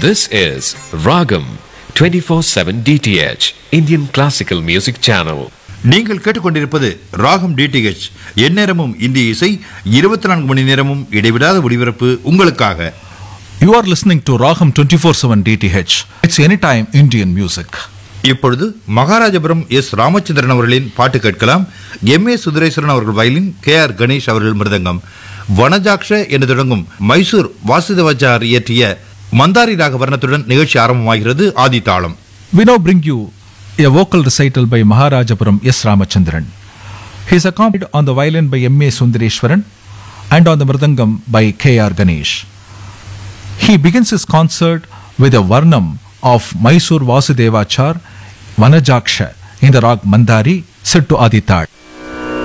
This is Ragam 24/7 DTH Indian Classical Music Channel. நீங்கள் கேட்டுக்கொண்டிருப்பது ராகம் டிடிஹெச் எந்நேரமும் இந்திய இசை இருபத்தி நான்கு மணி நேரமும் இடைவிடாத ஒளிபரப்பு உங்களுக்காக You are listening to Raham 24/7 DTH. It's anytime Indian music. இப்பொழுது மகாராஜபுரம் எஸ் ராமச்சந்திரன் அவர்களின் பாட்டு கேட்கலாம் எம் ஏ சுந்தரேஸ்வரன் அவர்கள் வயலின் கே ஆர் கணேஷ் அவர்கள் மிருதங்கம் வனஜாக்ஷ என்று தொடங்கும் மைசூர் வாசுதேவாச்சார் இயற்றிய மந்தாரி ராக வர்ணத்துடன் நிகழ்ச்சி ஆரம்பமாகிறது ஆதி தாளம் We now bring you a vocal recital by Maharajapuram S. Ramachandran. He is accompanied on the violin by M. A. Sundareshwaran and on the mridangam by K. R. Ganesh. He begins his concert with a varnam of Mysore Vasudevachar Vanajaksha in the rag Mandari set to Aditar.